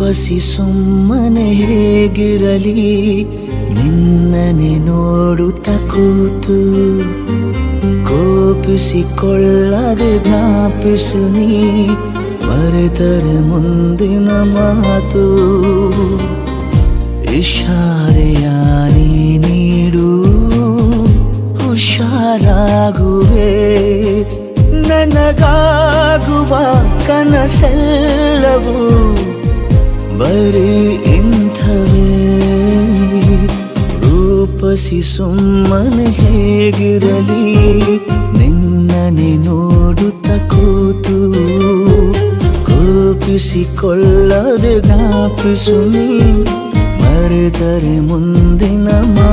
ರೂಪಸಿ ಸುಮ್ಮನೆ ಹೇಗಿರಲಿ ನಿನ್ನನೆ ನೋಡುತ್ತ ಕೂತು ಕೋಪಿಸಿಕೊಳ್ಳದೆ ಜ್ಞಾಪಿಸು ನೀ ಮರೆತರೆ ಮುಂದಿನ ಮಾತು ಇಶಾರೆಯ ನೀ ನೀಡು ಹುಷಾರಾಗುವೆ ನನಗಾಗುವ ಕನಸೆಲ್ಲವೂ ಬರೀ ಇಂಥವೇ ರೂಪಸಿ ಸುಮ್ಮನೆ ಹೇಗಿರಲಿ ನಿನ್ನನೆ ನೋಡುತ್ತ ಕೂತು ಕೋಪಿಸಿಕೊಳ್ಳದೆ ಜ್ಞಾಪಿಸು ನೀ ಮರೆತರೆ ಮುಂದಿನ ಮಾ